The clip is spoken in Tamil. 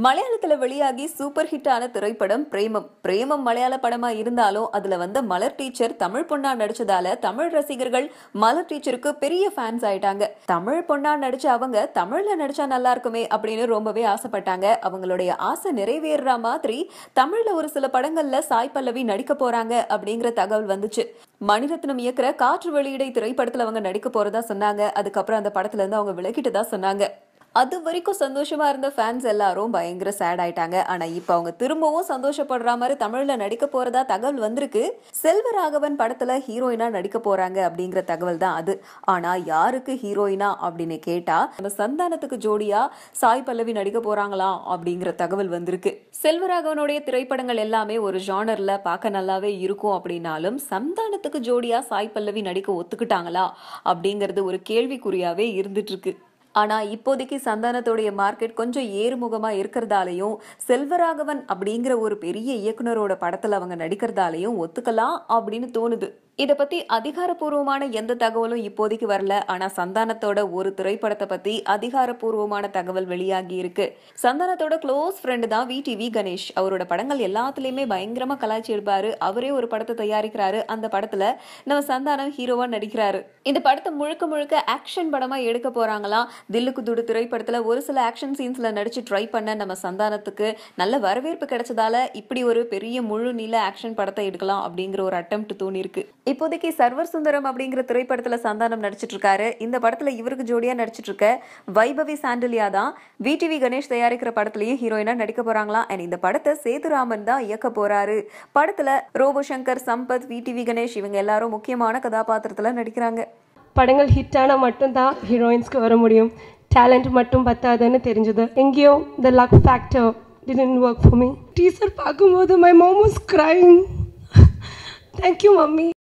மலையாளத்துல வெளியாகி சூப்பர் ஹிட்டான திரைப்படம் பிரேமம் பிரேமம் மலையாள படமா இருந்தாலும் அதுல வந்த மலர் டீச்சர் தமிழ் பொண்ணா நடிச்சதால தமிழ் ரசிகர்கள் மலர் டீச்சருக்கு பெரிய ஃபேன்ஸ் ஆயிட்டாங்க தமிழ் பொண்ணா நடிச்ச அவங்க தமிழ்ல நடிச்சா நல்லா இருக்குமே அப்படின்னு ரொம்பவே ஆசைப்பட்டாங்க அவங்களுடைய ஆசை நிறைவேறுற மாதிரி தமிழ்ல ஒரு சில படங்கள்ல சாய் பல்லவி நடிக்க போறாங்க அப்படிங்கிற தகவல் வந்துச்சு மணிரத்னம் இயக்குற காற்று வெளியிடை திரைப்படத்துல அவங்க நடிக்க போறதா சொன்னாங்க அதுக்கப்புறம் அந்த படத்துல இருந்து அவங்க விலகிட்டதா சொன்னாங்க அது வரைக்கும் சந்தோஷமா இருந்த ஃபேன்ஸ் எல்லாரும் பயங்கர சேட் ஆயிட்டாங்க ஆனா இப்ப அவங்க திரும்பவும் சந்தோஷப்படுற மாதிரி தமிழ்ல நடிக்க போறதா தகவல் வந்திருக்கு செல்வராகவன் படத்துல ஹீரோயினா நடிக்க போறாங்க அப்படிங்கிற தகவல் தான் அது ஆனா யாருக்கு ஹீரோயினா அப்படின்னு கேட்டா நம்ம சந்தானத்துக்கு ஜோடியா சாய் பல்லவி நடிக்க போறாங்களா அப்படிங்கிற தகவல் வந்திருக்கு செல்வராகவனுடைய திரைப்படங்கள் எல்லாமே ஒரு ஜானர்ல பார்க்க நல்லாவே இருக்கும் அப்படின்னாலும் சந்தானத்துக்கு ஜோடியா சாய் பல்லவி நடிக்க ஒத்துக்கிட்டாங்களா அப்படிங்கிறது ஒரு கேள்விக்குறியாவே இருந்துட்டு இருக்கு ஆனா இப்போதைக்கு சந்தானத்தோடைய மார்க்கெட் கொஞ்சம் ஏறுமுகமா இருக்கிறதாலையும் செல்வராகவன் அப்படிங்கிற ஒரு பெரிய இயக்குனரோட படத்துல அவங்க நடிக்கிறதாலையும் ஒத்துக்கலாம் அப்படின்னு தோணுது இத பத்தி அதிகாரப்பூர்வமான எந்த தகவலும் இப்போதைக்கு வரல ஆனா சந்தானத்தோட ஒரு திரைப்படத்தை பத்தி அதிகாரப்பூர்வமான தகவல் வெளியாகி இருக்கு சந்தானத்தோட க்ளோஸ் ஃப்ரெண்டு தான் வி டி வி கணேஷ் அவரோட படங்கள் எல்லாத்துலயுமே பயங்கரமா கலாச்சி எடுப்பாரு அவரே ஒரு படத்தை தயாரிக்கிறாரு அந்த படத்துல நம்ம சந்தானம் ஹீரோவா நடிக்கிறாரு இந்த படத்தை முழுக்க முழுக்க ஆக்ஷன் படமா எடுக்க போறாங்களாம் தில்லுக்கு துடு திரைப்படத்துல ஒரு சில ஆக்ஷன் சீன்ஸ்ல நடிச்சு ட்ரை பண்ண நம்ம சந்தானத்துக்கு நல்ல வரவேற்பு கிடைச்சதால இப்படி ஒரு பெரிய முழு நீள ஆக்ஷன் படத்தை எடுக்கலாம் அப்படிங்கிற ஒரு அட்டம் தோணி இருக்கு இப்போதைக்கு சர்வர் சுந்தரம் அப்படிங்கிற திரைப்படத்துல சந்தானம் நடிச்சிட்டு இருக்காரு இந்த படத்துல இவருக்கு ஜோடியா நடிச்சிட்டு இருக்க வைபவி சாண்டலியா தான் விடிவி கணேஷ் தயாரிக்கிற படத்துலயும் ஹீரோயினா நடிக்க போறாங்களாம் அண்ட் இந்த படத்தை சேதுராமன் தான் இயக்க போறாரு படத்துல ரோபோ சங்கர் சம்பத் விடிவி கணேஷ் இவங்க எல்லாரும் முக்கியமான கதாபாத்திரத்துல நடிக்கிறாங்க படங்கள் ஹிட் ஆனால் மட்டும்தான் ஹீரோயின்ஸ்க்கு வர முடியும் டேலண்ட் மட்டும் பத்தாதுன்னு தெரிஞ்சது எங்கேயோ the luck factor didn't work for me teaser பார்க்கும்போது my mom was crying thank you mummy